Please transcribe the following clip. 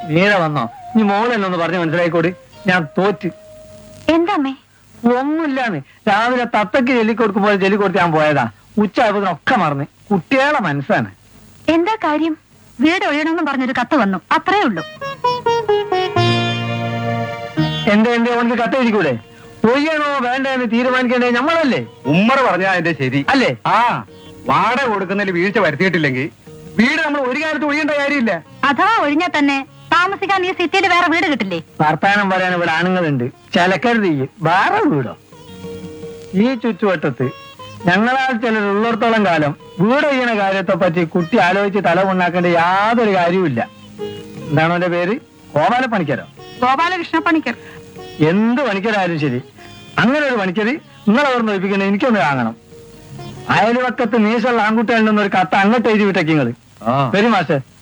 നീര വന്നോ നീ മോളെന്നൊന്ന് പറഞ്ഞ് മനസ്സിലായിക്കോടി ഞാൻ തോറ്റ് എന്താ അമ്മേ ഒന്നുമില്ലാന്ന് രാവിലെ തത്തക്ക് ജെല്ലി കൊടുക്കുമ്പോൾ ജെല്ലി കൊടുത്ത് ഞാൻ പോയതാ ഉച്ചയായപ്പോഴൊക്കെ മറന്ന് കുട്ടികളെ മനസ്സാണ് എന്താ കാര്യം വീട് ഒഴിയണമെന്ന് പറഞ്ഞൊരു കത്ത് വന്നു അത്രേ ഉള്ളൂ എന്റെ എന്റെ അവനക്ക് കത്തെഴുതിക്കൂടെ ഒയ്യണോ വേണ്ട എന്ന് തീരുമാനിക്കേണ്ടത് നമ്മളല്ലേ ഉമ്മർ പറഞ്ഞാ അതിന്റെ ശരി അല്ലേ ആ വാടക കൊടുക്കുന്നതിൽ വീഴ്ച വരുത്തിയിട്ടില്ലെങ്കിൽ വീട് നമ്മൾ ഒരു കാലത്ത് ഒഴിയേണ്ട കാര്യമില്ല അഥവാ ഒഴിഞ്ഞാൽ തന്നെ താമസിക്കാൻ ഈ സിറ്റിയിൽ വേറെ വീട് കിട്ടില്ലേ വർത്താനം പറയാൻ ഇവിടെ ആണുങ്ങളുണ്ട് ചിലക്കരുത് ഈ വേറെ വീടോ ഈ ചുറ്റുവട്ടത്ത് ഞങ്ങളാൽ ചിലർ ഉള്ളിടത്തോളം കാലം വീട് ഒഴിയണ കാര്യത്തെ പറ്റി കുട്ടി ആലോചിച്ച് തല ഉണ്ടാക്കേണ്ട യാതൊരു കാര്യവുമില്ല എന്താണോ എന്റെ പേര് ഗോപാല പണിക്കരോ ഗോപാലകൃഷ്ണ പണിക്കർ എന്ത് പണിക്കരായാലും ശരി അങ്ങനെ ഒരു പണിക്കര് നിങ്ങളെ ഓർമ്മ ഒഴിപ്പിക്കുന്നത് എനിക്കൊന്ന് കാണണം അയൽവക്കത്ത് നീശുള്ള ആൺകുട്ടികളിൽ നിന്നൊരു കത്ത് അങ്ങോട്ട് എഴുതി വിട്ടേക്ക് നിങ്ങള് വരും മാഷേ